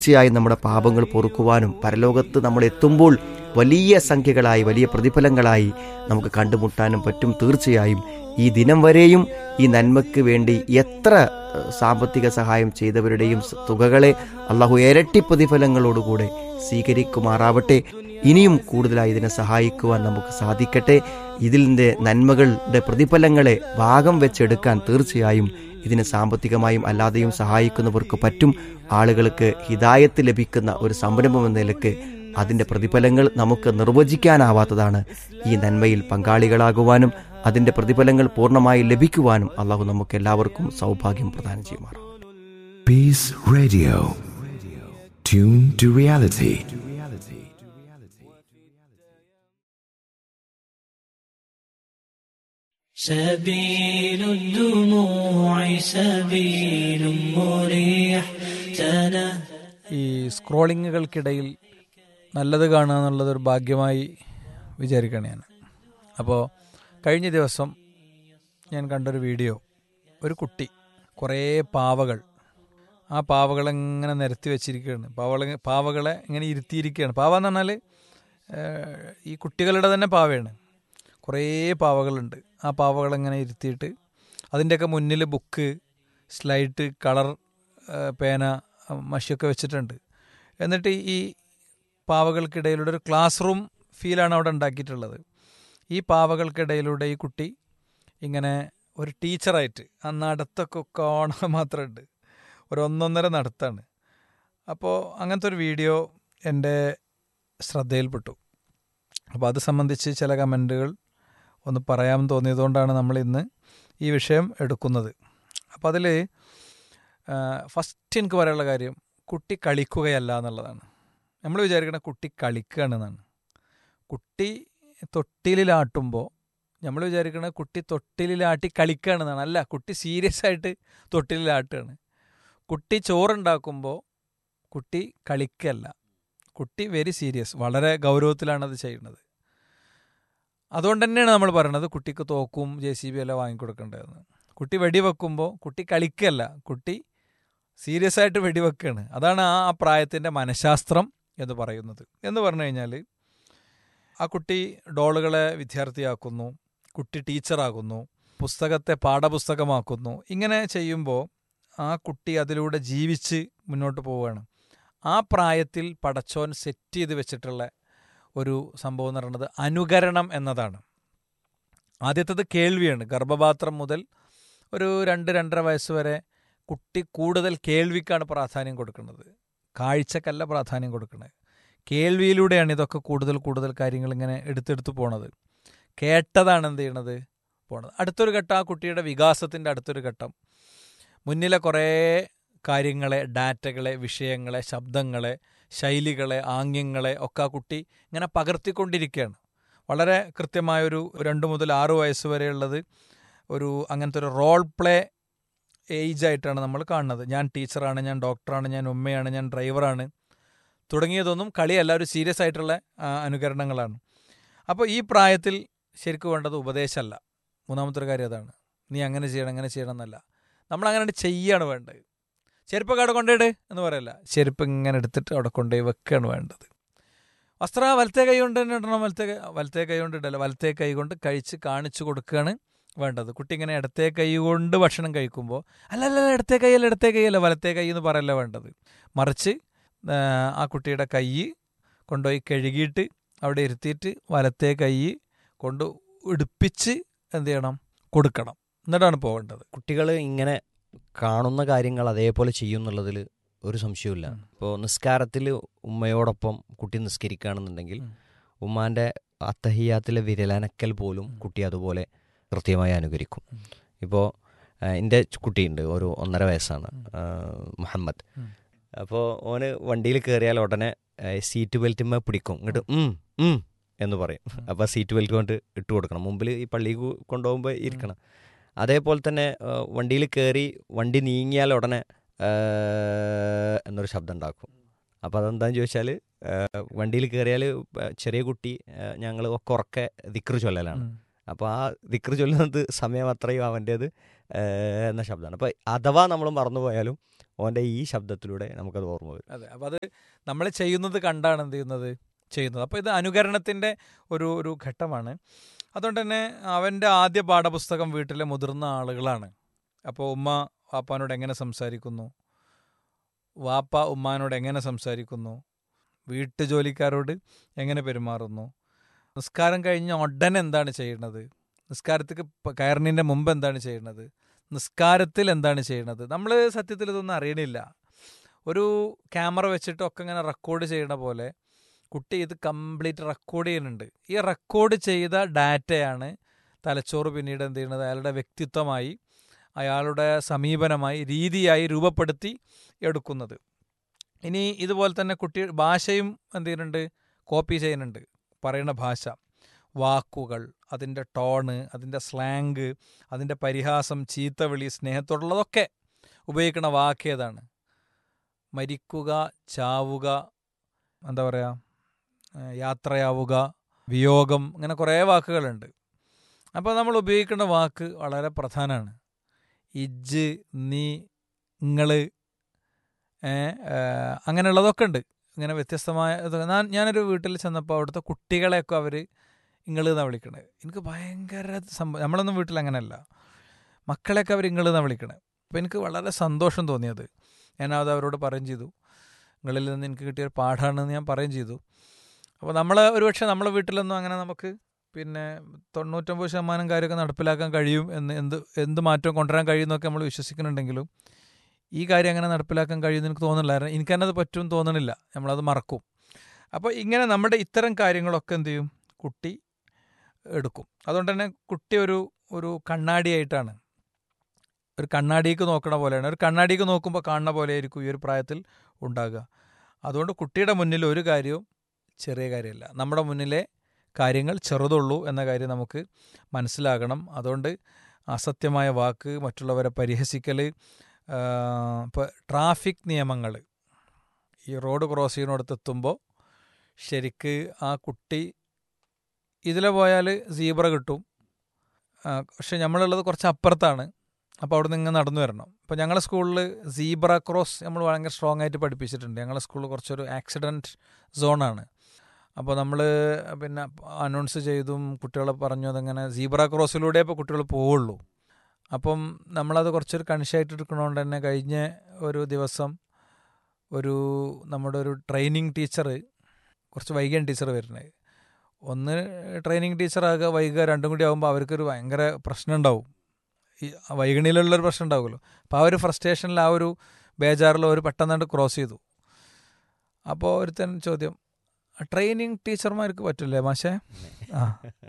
തീർച്ചയായും നമ്മുടെ പാപങ്ങൾ പൊറുക്കുവാനും പരലോകത്ത് നമ്മൾ എത്തുമ്പോൾ വലിയ സംഖ്യകളായി വലിയ പ്രതിഫലങ്ങളായി നമുക്ക് കണ്ടുമുട്ടാനും പറ്റും തീർച്ചയായും ഈ ദിനം വരെയും ഈ നന്മയ്ക്ക് വേണ്ടി എത്ര ഏഹ്, സാമ്പത്തിക സഹായം ചെയ്തവരുടെയും സ- തുകകളെ അള്ളാഹു ഇരട്ടി പ്രതിഫലങ്ങളോടുകൂടെ സ്വീകരിക്കുമാറാവട്ടെ ഇനിയും കൂടുതലായി ഇതിനെ സഹായിക്കുവാൻ നമുക്ക് സാധിക്കട്ടെ ഇതിൻ്റെ നന്മകളുടെ പ്രതിഫലങ്ങളെ ഭാഗം വെച്ചെടുക്കാൻ തീർച്ചയായും ഇതിന് സാമ്പത്തികമായും അല്ലാതെയും സഹായിക്കുന്നവർക്ക് പറ്റും ആളുകൾക്ക് ഹിതായത്ത് ലഭിക്കുന്ന ഒരു സംരംഭം എന്ന നിലക്ക് അതിൻ്റെ പ്രതിഫലങ്ങൾ നമുക്ക് നിർവചിക്കാനാവാത്തതാണ് ഈ നന്മയിൽ പങ്കാളികളാകുവാനും അതിൻ്റെ പ്രതിഫലങ്ങൾ പൂർണ്ണമായി ലഭിക്കുവാനും അള്ളാഹു നമുക്ക് എല്ലാവർക്കും സൗഭാഗ്യം പ്രദാനം ചെയ്യുമാറാം Peace Radio. Tune to reality. سبيل الدموع سبيل مريح تنا ഈ സ്ക്രോളിങ്ങുകൾക്കിടയിൽ നല്ലത് കാണുക എന്നുള്ളതൊരു ഭാഗ്യമായി വിചാരിക്കുകയാണ് ഞാൻ അപ്പോൾ കഴിഞ്ഞ ദിവസം ഞാൻ കണ്ടൊരു വീഡിയോ ഒരു കുട്ടി കുറേ പാവകൾ ആ പാവകളെ ഇങ്ങനെ നിരത്തി വെച്ചിരിക്കുകയാണ് പാവകളെ പാവകളെ ഇങ്ങനെ ഇരുത്തിയിരിക്കുകയാണ് പാവ എന്ന് പറഞ്ഞാൽ ഏഹ്, ഈ കുട്ടികളുടെ തന്നെ പാവയാണ് കുറേ പാവകളുണ്ട് ആ പാവകളെ ഇങ്ങനെ ഇരുത്തിയിട്ട് അതിൻ്റെയൊക്കെ മുന്നിൽ ബുക്ക് സ്ലൈറ്റ് കളർ ഏഹ്, പേന അഹ് മഷിയൊക്കെ വെച്ചിട്ടുണ്ട് എന്നിട്ട് ഈ പാവകൾക്കിടയിലൂടെ ഒരു ക്ലാസ് റൂം ഫീലാണ് അവിടെ ഉണ്ടാക്കിയിട്ടുള്ളത് ഈ പാവകൾക്കിടയിലൂടെ ഈ കുട്ടി ഇങ്ങനെ ഒരു ടീച്ചറായിട്ട് ആ നടത്തൊക്കെ കാണാൻ മാത്രമുണ്ട് ഒരു ഒന്നൊന്നര നടത്താണ് അപ്പോൾ അങ്ങനത്തെ ഒരു വീഡിയോ എൻ്റെ ശ്രദ്ധയിൽപ്പെട്ടു അപ്പോൾ അത് സംബന്ധിച്ച് ചില കമൻറ്റുകൾ ഒന്ന് പറയാമെന്ന് തോന്നിയതുകൊണ്ടാണ് നമ്മൾ ഇന്ന് ഈ വിഷയം എടുക്കുന്നത് അപ്പോൾ അതിൽ ഫസ്റ്റ് എനിക്ക് പറയാനുള്ള കാര്യം കുട്ടി കളിക്കുകയല്ല എന്നുള്ളതാണ് നമ്മൾ വിചാരിക്കണ കുട്ടി കളിക്കുകയാണെന്നാണ് കുട്ടി തൊട്ടിലിലാട്ടുമ്പോൾ നമ്മൾ വിചാരിക്കണ കുട്ടി തൊട്ടിലിലാട്ടി കളിക്കുകയാണെന്നാണ് അല്ല കുട്ടി സീരിയസ് ആയിട്ട് തൊട്ടിലിലാട്ടുകയാണ് കുട്ടി ചോറുണ്ടാക്കുമ്പോൾ കുട്ടി കളിക്കല്ല കുട്ടി വെരി സീരിയസ് വളരെ ഗൗരവത്തിലാണ് അത് ചെയ്യുന്നത് അതുകൊണ്ട് തന്നെയാണ് നമ്മൾ പറയുന്നത് കുട്ടിക്ക് തോക്കും ജെ സി ബി എല്ലാം വാങ്ങിക്കൊടുക്കേണ്ടതെന്ന് കുട്ടി വെടിവെക്കുമ്പോൾ കുട്ടി കളിക്കല്ല കുട്ടി സീരിയസ് ആയിട്ട് വെടിവെക്കുകയാണ് അതാണ് ആ ആ പ്രായത്തിൻ്റെ മനഃശാസ്ത്രം എന്ന് പറയുന്നത് എന്ന് പറഞ്ഞു കഴിഞ്ഞാൽ ആ കുട്ടി ഡോളുകളെ വിദ്യാർത്ഥിയാക്കുന്നു കുട്ടി ടീച്ചറാകുന്നു പുസ്തകത്തെ പാഠപുസ്തകമാക്കുന്നു ഇങ്ങനെ ചെയ്യുമ്പോൾ ആ കുട്ടി അതിലൂടെ ജീവിച്ച് മുന്നോട്ട് പോവുകയാണ് ആ പ്രായത്തിൽ പടച്ചോൻ സെറ്റ് ചെയ്ത് വെച്ചിട്ടുള്ള ഒരു സംഭവം എന്ന് പറയുന്നത് അനുകരണം എന്നതാണ് ആദ്യത്തേത് കേൾവിയാണ് ഗർഭപാത്രം മുതൽ ഒരു രണ്ട് രണ്ടര വയസ്സ് വരെ കുട്ടി കൂടുതൽ കേൾവിക്കാണ് പ്രാധാന്യം കൊടുക്കുന്നത് കാഴ്ചക്കല്ല പ്രാധാന്യം കൊടുക്കുന്നത് കേൾവിയിലൂടെയാണ് ഇതൊക്കെ കൂടുതൽ കൂടുതൽ കാര്യങ്ങൾ ഇങ്ങനെ എടുത്തെടുത്ത് പോണത് കേട്ടതാണ് എന്ത് ചെയ്യണത് പോണത് അടുത്തൊരു ഘട്ടം ആ കുട്ടിയുടെ വികാസത്തിൻ്റെ അടുത്തൊരു ഘട്ടം മുന്നിലെ കുറേ കാര്യങ്ങളെ ഡാറ്റകളെ വിഷയങ്ങളെ ശബ്ദങ്ങളെ ശൈലികളെ ആംഗ്യങ്ങളെ ഒക്കെ ആ കുട്ടി ഇങ്ങനെ പകർത്തിക്കൊണ്ടിരിക്കുകയാണ് വളരെ കൃത്യമായൊരു രണ്ട് മുതൽ ആറ് വയസ്സ് വരെയുള്ളത് ഒരു അങ്ങനത്തെ ഒരു റോൾ പ്ലേ ഏജ് ആയിട്ടാണ് നമ്മൾ കാണുന്നത് ഞാൻ ടീച്ചറാണ് ഞാൻ ഡോക്ടറാണ് ഞാൻ ഉമ്മയാണ് ഞാൻ ഡ്രൈവറാണ് തുടങ്ങിയതൊന്നും കളിയല്ല ഒരു സീരിയസ് ആയിട്ടുള്ള ആ, അനുകരണങ്ങളാണ് അപ്പോൾ ഈ പ്രായത്തിൽ ശരിക്കും വേണ്ടത് ഉപദേശമല്ല മൂന്നാമത്തെ ഒരു കാര്യം അതാണ് നീ അങ്ങനെ ചെയ്യണം അങ്ങനെ ചെയ്യണം എന്നല്ല നമ്മൾ അങ്ങനെ ചെയ്യാണ് വേണ്ടത് ചെരുപ്പൊക്കെ അവിടെ കൊണ്ടിട് എന്ന് പറയല്ല ചെരുപ്പ് ഇങ്ങനെ എടുത്തിട്ട് അവിടെ കൊണ്ടുപോയി വെക്കുകയാണ് വേണ്ടത് വസ്ത്ര വലത്തെ കൈ കൊണ്ട് തന്നെ ഇടണം വലത്തെ കൈ വലത്തെ കൈ കൊണ്ട് ഇടല്ല വലത്തെ കൈ കൊണ്ട് കഴിച്ച് കാണിച്ചു കൊടുക്കുകയാണ് വേണ്ടത് കുട്ടി ഇങ്ങനെ ഇടത്തെ കൈ കൊണ്ട് ഭക്ഷണം കഴിക്കുമ്പോൾ അല്ല അല്ല അല്ല, ഇടത്തെ കൈയല്ല ഇടത്തെ കൈയല്ല വലത്തെ കൈ എന്ന് പറയല്ല വേണ്ടത് മറിച്ച് ആ, ആ കുട്ടിയുടെ കൈ കൊണ്ടുപോയി കഴുകിയിട്ട് അവിടെ ഇരുത്തിയിട്ട് വലത്തെ കൈ കൊണ്ട് ഇടിപ്പിച്ച് എന്ത് ചെയ്യണം കൊടുക്കണം എന്നിട്ടാണ് പോകേണ്ടത് കുട്ടികൾ ഇങ്ങനെ കാണുന്ന കാര്യങ്ങൾ അതേപോലെ ചെയ്യും എന്നുള്ളതിൽ ഒരു സംശയവുമില്ല ഉം. ഇപ്പോൾ നിസ്കാരത്തിൽ ഉമ്മയോടൊപ്പം കുട്ടി നിസ്കരിക്കുകയാണെന്നുണ്ടെങ്കിൽ ഉം. ഉമ്മാൻ്റെ അത്തഹിയാത്തിലെ വിരലനക്കൽ പോലും ഉം. കുട്ടി അതുപോലെ കൃത്യമായി അനുകരിക്കും ഉം. ഇപ്പോൾ എൻ്റെ കുട്ടിയുണ്ട് ഒരു ഒന്നര വയസ്സാണ് ഉം. ആ, മുഹമ്മദ് ഉം. അപ്പോൾ ഓന് വണ്ടിയിൽ കയറിയാൽ ഉടനെ ആ, സീറ്റ് ബെൽറ്റുമ്മ പിടിക്കും ഇങ്ങോട്ട് ഉം ഉം എന്ന് പറയും ഉം. അപ്പോൾ സീറ്റ് ബെൽറ്റ് കൊണ്ട് ഇട്ട് കൊടുക്കണം മുമ്പിൽ ഈ പള്ളിയിൽ കൊണ്ടുപോകുമ്പോൾ ഇരിക്കണം അതേപോലെ തന്നെ ആ, വണ്ടിയിൽ കയറി വണ്ടി നീങ്ങിയാൽ ഉടനെ ആ, എന്നൊരു ശബ്ദം ഉണ്ടാക്കും അപ്പോൾ അതെന്താന്ന് ചോദിച്ചാൽ വണ്ടിയിൽ കയറിയാൽ ചെറിയ കുട്ടി ഞങ്ങൾ ഒക്കെ ഉറക്കെ ദിക്റ് ചൊല്ലലാണ് ഉം. അപ്പോൾ ആ ദിക്റ് ചൊല്ലുന്നത് സമയം അത്രയും അവൻ്റേത് എന്ന ശബ്ദമാണ് അപ്പോൾ അഥവാ നമ്മൾ മറന്നുപോയാലും ഓൻ്റെ ഈ ശബ്ദത്തിലൂടെ നമുക്കത് ഓർമ്മ വരും അതെ അപ്പോൾ അത് നമ്മൾ ചെയ്യുന്നത് കണ്ടാണ് എന്ത് ചെയ്യുന്നത് ചെയ്യുന്നത് അപ്പോൾ ഇത് അനുകരണത്തിൻ്റെ ഒരു ഒരു ഘട്ടമാണ് അതുകൊണ്ട് തന്നെ അവൻ്റെ ആദ്യ പാഠപുസ്തകം വീട്ടിലെ മുതിർന്ന ആളുകളാണ് അപ്പോൾ ഉമ്മ വാപ്പാനോട് എങ്ങനെ സംസാരിക്കുന്നു വാപ്പ ഉമ്മാനോട് എങ്ങനെ സംസാരിക്കുന്നു വീട്ടു ജോലിക്കാരോട് എങ്ങനെ പെരുമാറുന്നു നിസ്കാരം കഴിഞ്ഞ ഉടനെ എന്താണ് ചെയ്യുന്നത് നിസ്കാരത്തിക്ക് പ- കയറുന്നതിൻ്റെ മുമ്പ് എന്താണ് ചെയ്യുന്നത് നിസ്കാരത്തിൽ എന്താണ് ചെയ്യുന്നത് നമ്മൾ സത്യത്തിൽ ഇതൊന്നും അറിയണില്ല ഒരു ക്യാമറ വെച്ചിട്ടൊക്കെ ഇങ്ങനെ റെക്കോർഡ് ചെയ്യണ പോലെ കുട്ടി ഇത് കംപ്ലീറ്റ് റെക്കോർഡ് ചെയ്യുന്നുണ്ട് ഈ റെക്കോർഡ് ചെയ്ത ഡാറ്റയാണ് തലച്ചോറ് പിന്നീട് എന്ത് ചെയ്യുന്നത് അയാളുടെ വ്യക്തിത്വമായി അയാളുടെ സമീപനമായി രീതിയായി രൂപപ്പെടുത്തി എടുക്കുന്നത് ഇനി ഇതുപോലെ തന്നെ കുട്ടി ഭാഷയും എന്ത് ചെയ്യുന്നുണ്ട് കോപ്പി ചെയ്യുന്നുണ്ട് പറയുന്ന ഭാഷ വാക്കുകൾ അതിൻ്റെ ടോണ് അതിൻ്റെ സ്ലാങ് അതിൻ്റെ പരിഹാസം ചീത്തവിളി സ്നേഹത്തോടുള്ളതൊക്കെ ഉപയോഗിക്കുന്ന വാക്ക് ഏതാണ് മരിക്കുക ചാവുക എന്താ പറയുക ഏഹ് യാത്രയാവുക വിയോഗം ഇങ്ങനെ കുറേ വാക്കുകളുണ്ട് അപ്പോൾ നമ്മൾ ഉപയോഗിക്കുന്ന വാക്ക് വളരെ പ്രധാനമാണ് ഇജ്ജ് നീ ഇങ്ങള് ഏഹ്, ഏഹ്, അങ്ങനെയുള്ളതൊക്കെ ഉണ്ട് ഇങ്ങനെ വ്യത്യസ്തമായ ഇത് ഞാൻ ഞാനൊരു വീട്ടിൽ ചെന്നപ്പോൾ അവിടുത്തെ കുട്ടികളെയൊക്കെ അവർ ഇങ്ങള് എന്നാണ് വിളിക്കണത് എനിക്ക് ഭയങ്കര സംഭവം നമ്മളൊന്നും വീട്ടിൽ അങ്ങനെയല്ല മക്കളെയൊക്കെ അവർ ഇങ്ങള് എന്നാണ് വിളിക്കണത് അപ്പോൾ എനിക്ക് വളരെ സന്തോഷം തോന്നിയത് ഞാനത് അവരോട് പറയുകയും ചെയ്തു നിങ്ങളിൽ നിന്ന് എനിക്ക് കിട്ടിയ ഒരു പാഠമാണെന്ന് ഞാൻ പറയുകയും ചെയ്തു അപ്പോൾ നമ്മൾ ഒരുപക്ഷെ നമ്മളെ വീട്ടിലൊന്നും അങ്ങനെ നമുക്ക് പിന്നെ തൊണ്ണൂറ്റൊമ്പത് ശതമാനം കാര്യമൊക്കെ നടപ്പിലാക്കാൻ കഴിയും എന്ന് എന്ത് എന്ത് മാറ്റവും കൊണ്ടുവരാൻ കഴിയുമെന്നൊക്കെ നമ്മൾ വിശ്വസിക്കുന്നുണ്ടെങ്കിലും ഈ കാര്യം അങ്ങനെ നടപ്പിലാക്കാൻ കഴിയുമെന്ന് എനിക്ക് തോന്നുന്നില്ല കാരണം എനിക്ക് തന്നെ അത് പറ്റും തോന്നണില്ല നമ്മളത് മറക്കും അപ്പോൾ ഇങ്ങനെ നമ്മുടെ ഇത്തരം കാര്യങ്ങളൊക്കെ എന്ത് ചെയ്യും കുട്ടി എടുക്കും അതുകൊണ്ട് തന്നെ കുട്ടി ഒരു ഒരു കണ്ണാടിയായിട്ടാണ് ഒരു കണ്ണാടിക്ക് നോക്കണ പോലെയാണ് ഒരു കണ്ണാടിക്ക് നോക്കുമ്പോൾ കാണുന്ന പോലെ ആയിരിക്കും ഈ ഒരു പ്രായത്തിൽ ഉണ്ടാകുക അതുകൊണ്ട് കുട്ടിയുടെ മുന്നിൽ ഒരു കാര്യവും ചെറിയ കാര്യമല്ല നമ്മുടെ മുന്നിലെ കാര്യങ്ങൾ ചെറുതുള്ളൂ എന്ന കാര്യം നമുക്ക് മനസ്സിലാകണം അതുകൊണ്ട് അസത്യമായ വാക്ക് മറ്റുള്ളവരെ പരിഹസിക്കൽ ഇപ്പോൾ ട്രാഫിക് നിയമങ്ങൾ ഈ റോഡ് ക്രോസ് ചെയ്യുന്നിടത്ത് എത്തുമ്പോൾ ശരിക്ക് ആ കുട്ടി ഇതിലെ പോയാൽ സീബ്ര കിട്ടും ആ, പക്ഷെ നമ്മളുള്ളത് കുറച്ച് അപ്പുറത്താണ് അപ്പോൾ അവിടെ നിന്ന് നടന്നു വരണം ഇപ്പോൾ ഞങ്ങളുടെ സ്കൂളിൽ സീബ്ര ക്രോസ് നമ്മൾ ഭയങ്കര സ്ട്രോങ് ആയിട്ട് പഠിപ്പിച്ചിട്ടുണ്ട് ഞങ്ങളുടെ സ്കൂളിൽ കുറച്ചൊരു ആക്സിഡൻറ്റ് സോണാണ് അപ്പോൾ നമ്മൾ പിന്നെ അനൗൺസ് ചെയ്തും കുട്ടികളെ പറഞ്ഞു അതങ്ങനെ സീബ്ര ക്രോസിലൂടെ ഇപ്പോൾ കുട്ടികൾ പോവുള്ളൂ അപ്പം നമ്മളത് കുറച്ചൊരു കണിശായിട്ട് എടുക്കണോണ്ട് തന്നെ കഴിഞ്ഞ ഒരു ദിവസം ഒരു നമ്മുടെ ഒരു ട്രെയിനിങ് ടീച്ചർ കുറച്ച് വൈകിയാണ് ടീച്ചർ വരുന്നത് ഒന്ന് ട്രെയിനിങ് ടീച്ചറാകുക വൈകുക രണ്ടും കൂടി ആകുമ്പോൾ അവർക്കൊരു ഭയങ്കര പ്രശ്നം ഉണ്ടാവും ഈ വൈകണിയിലുള്ളൊരു പ്രശ്നം ഉണ്ടാവുമല്ലോ അപ്പോൾ ആ ഒരു ഫ്രസ്ട്രേഷനിൽ ആ ഒരു ബേജാറിൽ ഒരു പെട്ടെന്നാണ്ട് ക്രോസ് ചെയ്തു അപ്പോൾ ഒരുത്തൻ ചോദ്യം ട്രെയിനിങ് ടീച്ചർമാർക്ക് പറ്റില്ലേ മാഷേ ആ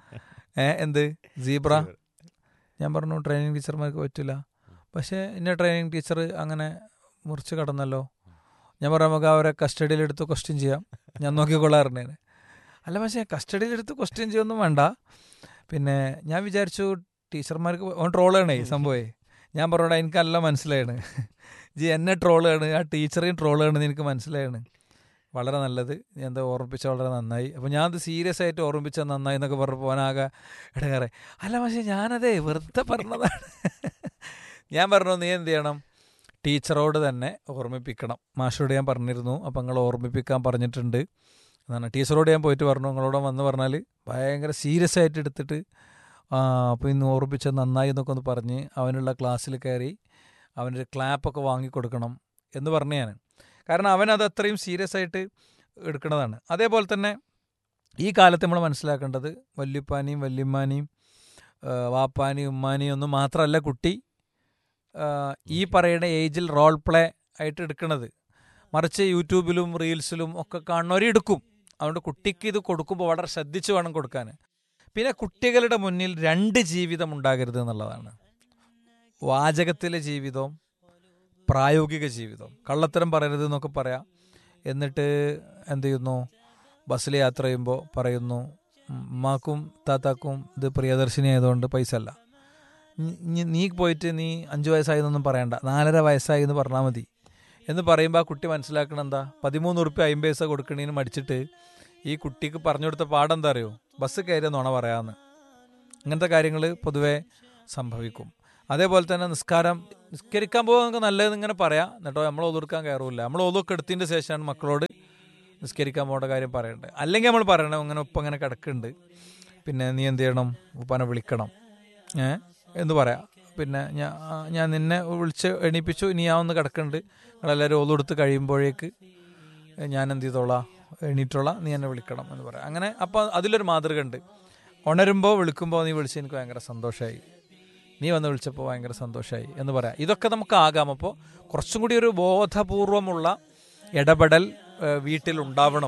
ഏ എന്ത് സീബ്ര ഞാൻ പറഞ്ഞു ട്രെയിനിങ് ടീച്ചർമാർക്ക് പറ്റില്ല പക്ഷേ ഇന്ന ട്രെയിനിങ് ടീച്ചർ അങ്ങനെ മുറിച്ച് കടന്നല്ലോ ഞാൻ പറഞ്ഞു നമുക്ക് അവരെ കസ്റ്റഡിയിലെടുത്ത് ക്വസ്റ്റ്യൻ ചെയ്യാം ഞാൻ നോക്കിക്കൊള്ളാറുണ്ടേനെ അല്ല പക്ഷേ കസ്റ്റഡിയിലെടുത്ത് ക്വസ്റ്റ്യൻ ചെയ്യൊന്നും വേണ്ട പിന്നെ ഞാൻ വിചാരിച്ചു ടീച്ചർമാർക്ക് ഓൻ ട്രോളാണേ സംഭവേ ഞാൻ പറഞ്ഞോടാ എനിക്കല്ല മനസ്സിലായാണ് ജി എന്നെ ട്രോളാണ് ആ ടീച്ചറെയും ട്രോളാണെന്ന് എനിക്ക് മനസ്സിലായാണ് വളരെ നല്ലത് ഞാൻ എന്താ ഓർമ്മിപ്പിച്ച വളരെ നന്നായി അപ്പോൾ ഞാൻ അത് സീരിയസ് ആയിട്ട് ഓർമ്മിപ്പിച്ചാൽ നന്നായി എന്നൊക്കെ പറഞ്ഞപ്പോൾ പോനാകെ ഇടങ്ങാറെ അല്ല പക്ഷേ ഞാനതേ വെറുതെ പറഞ്ഞതാണ് ഞാൻ പറഞ്ഞു നീ എന്ത് ചെയ്യണം ടീച്ചറോട് തന്നെ ഓർമ്മിപ്പിക്കണം മാഷോട് ഞാൻ പറഞ്ഞിരുന്നു അപ്പം നിങ്ങൾ ഓർമ്മിപ്പിക്കാൻ പറഞ്ഞിട്ടുണ്ട് എന്നാണ് ടീച്ചറോട് ഞാൻ പോയിട്ട് പറഞ്ഞു നിങ്ങളോട് വന്ന് പറഞ്ഞാൽ ഭയങ്കര സീരിയസ് ആയിട്ട് എടുത്തിട്ട് ആ അപ്പോൾ ഇന്ന് ഓർമ്മിച്ചത് നന്നായി എന്നൊക്കെ ഒന്ന് പറഞ്ഞ് അവനുള്ള ക്ലാസ്സിൽ കയറി അവനൊരു ക്ലാപ്പൊക്കെ വാങ്ങിക്കൊടുക്കണം എന്ന് പറഞ്ഞു ഞാൻ കാരണം അവൻ അത് അത്രയും സീരിയസ് ആയിട്ട് എടുക്കുന്നതാണ് അതേപോലെ തന്നെ ഈ കാലത്ത് നമ്മൾ മനസ്സിലാക്കേണ്ടത് വല്യുപ്പാനെയും വല്യമ്മാനെയും ആ, വാപ്പാനെയും ഉമ്മാനെയും ഒന്നും മാത്രമല്ല കുട്ടി ആ, ഈ പറയുന്ന ഏജിൽ റോൾ പ്ലേ ആയിട്ട് എടുക്കുന്നത് മറിച്ച് യൂട്യൂബിലും റീൽസിലും ഒക്കെ കാണുന്നവർ എടുക്കും അതുകൊണ്ട് കുട്ടിക്ക് ഇത് കൊടുക്കുമ്പോൾ വളരെ ശ്രദ്ധിച്ച് വേണം കൊടുക്കാൻ പിന്നെ കുട്ടികളുടെ മുന്നിൽ രണ്ട് ജീവിതം ഉണ്ടാകരുത് എന്നുള്ളതാണ് വാചകത്തിലെ ജീവിതവും പ്രായോഗിക ജീവിതം കള്ളത്തരം പറയരുത് എന്നൊക്കെ പറയാം എന്നിട്ട് എന്ത് ചെയ്യുന്നു ബസ്സിൽ യാത്ര ചെയ്യുമ്പോൾ പറയുന്നു "ഉം, ഉമ്മാക്കും താത്താക്കും ഇത് പ്രിയദർശിനി ആയതുകൊണ്ട് പൈസ അല്ല നീ- നീ- നീ പോയിട്ട് നീ അഞ്ച് വയസ്സായി എന്നൊന്നും പറയണ്ട നാലര വയസ്സായി എന്ന് പറഞ്ഞാൽ മതി എന്ന് പറയുമ്പോൾ ആ കുട്ടി മനസ്സിലാക്കണം എന്താ പതിമൂന്ന് ഉറുപ്പ്യ അമ്പത് പൈസ കൊടുക്കണേന് മടിച്ചിട്ട് ഈ കുട്ടിക്ക് പറഞ്ഞു കൊടുത്ത പാഠം എന്താ അറിയോ ബസ് കയറിയ നുണ പറയാമെന്ന് ഇങ്ങനത്തെ കാര്യങ്ങൾ പൊതുവേ സംഭവിക്കും അതേപോലെ തന്നെ നിസ്കാരം നിസ്കരിക്കാൻ പോകാൻ നമുക്ക് നല്ലതെന്ന് ഇങ്ങനെ പറയാം എന്നിട്ടോ നമ്മൾ ഒതുക്കാൻ കയറൂല നമ്മൾ ഒതുക്കെ എടുത്തതിൻ്റെ ശേഷമാണ് മക്കളോട് നിസ്കരിക്കാൻ പോകേണ്ട കാര്യം പറയണ്ടത് അല്ലെങ്കിൽ നമ്മൾ പറയണം ഇങ്ങനെ ഉപ്പ ഇങ്ങനെ കിടക്കുന്നുണ്ട് പിന്നെ നീ എന്ത് ചെയ്യണം ഉപ്പാനെ വിളിക്കണം ഏ എന്ന് പറയാം പിന്നെ ഞാൻ ഞാൻ നിന്നെ വിളിച്ച് എണീപ്പിച്ചു ഇനി ഞാൻ ഒന്ന് കിടക്കുന്നുണ്ട് നിങ്ങളെല്ലാവരും ഒതുകൊടുത്ത് കഴിയുമ്പോഴേക്ക് ഞാൻ എന്ത് ചെയ്തോളാം എണീറ്റോളാം നീ എന്നെ വിളിക്കണം എന്ന് പറയാം അങ്ങനെ അപ്പോൾ അതിലൊരു മാതൃക ഉണ്ട് ഉണരുമ്പോൾ വിളിക്കുമ്പോൾ നീ വിളിച്ച് എനിക്ക് ഭയങ്കര സന്തോഷമായി നീ വന്ന് വിളിച്ചപ്പോൾ ഭയങ്കര സന്തോഷമായി എന്ന് പറയാം ഇതൊക്കെ നമുക്ക് ആകാം അപ്പോൾ കുറച്ചും കൂടി ഒരു ബോധപൂർവമുള്ള ഇടപെടൽ ഏഹ്, വീട്ടിൽ ഉണ്ടാവണം